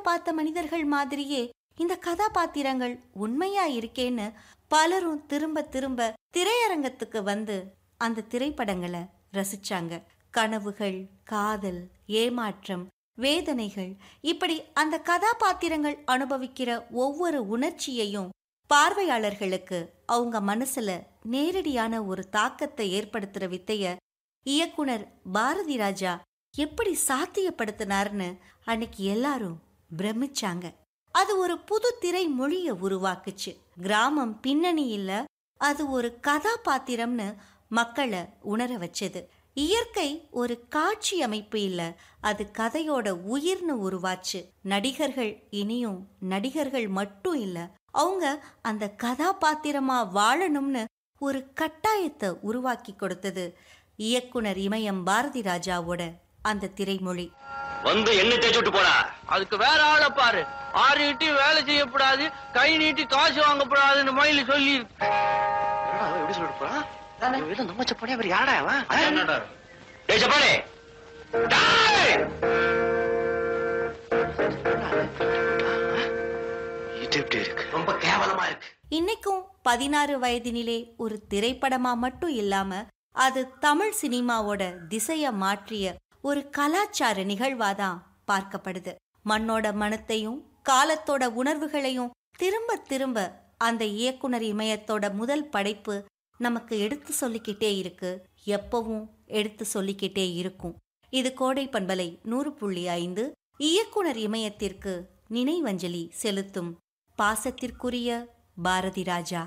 பார்த்த மனிதர்கள் மாதிரியே இந்த கதாபாத்திரங்கள் உண்மையா இருக்கேன்னு பலரும் திரும்ப திரும்ப திரையரங்கத்துக்கு வந்து அந்த திரைப்படங்களை ரசிச்சாங்க கனவுகள் காதல் ஏமாற்றம் வேதனைகள் இப்படி அந்த கதாபாத்திரங்கள் அனுபவிக்கிற ஒவ்வொரு உணர்ச்சியையும் பார்வையாளர்களுக்கு அவங்க மனசுல நேரடியான ஒரு தாக்கத்தை ஏற்படுத்துற வித்தைய இயக்குனர் பாரதி ராஜா எப்படி சாத்தியப்படுத்தினார்னு அன்னைக்கு எல்லாரும் பிரமிச்சாங்க அது ஒரு புது திரை மொழிய உருவாக்குச்சு கிராமம் பின்னணி இல்ல அது ஒரு கதாபாத்திரம்னு மக்களை உணர வச்சது இயற்கை ஒரு காட்சி அமைப்பு இல்ல அது கதையோட உயிர்னு உருவாச்சு நடிகர்கள் இனியும் நடிகர்கள் மட்டும் இல்ல அவங்க அந்த கதாபாத்திரமா வாழணும்னு ஒரு கட்டாயத்தை உருவாக்கி கொடுத்தது இயக்குனர் இமயம் பாரதி ராஜாவோட அந்த திரைமொழி வந்து என்ன தேய்ச்சி விட்டு போடா அதுக்கு வேற ஆளை பாரு ஆறு நீட்டி வேலை செய்யக்கூடாது கை நீட்டி காசு வாங்கக்கூடாதுன்னு மயில சொல்லி இருக்கு. என்னடா அவன் எப்படி சொல்லிட்டு போறான் இவன் வெளில நம்ம சப்பானே அவர் யாரா அவன் என்னடா டேய் சப்பானே டேய் இது எப்படி இருக்கு ரொம்ப கேவலமா இருக்கு இன்னைக்கும் பதினாறு வயதினிலே ஒரு திரைப்படமா மட்டும் இல்லாம அது தமிழ் சினிமாவோட திசைய மாற்றிய ஒரு கலாச்சார நிகழ்வாதான் பார்க்கப்படுது மண்ணோட மனத்தையும் காலத்தோட உணர்வுகளையும் திரும்ப திரும்ப அந்த இயக்குனர் இமயத்தோட முதல் படைப்பு நமக்கு எடுத்து சொல்லிக்கிட்டே இருக்கு எப்பவும் எடுத்து சொல்லிக்கிட்டே இருக்கும் இது கோடை பண்பலை நூறு புள்ளி ஐந்து இயக்குனர் இமயத்திற்கு நினைவஞ்சலி செலுத்தும் பாசத்திற்குரிய பாரதி ராஜா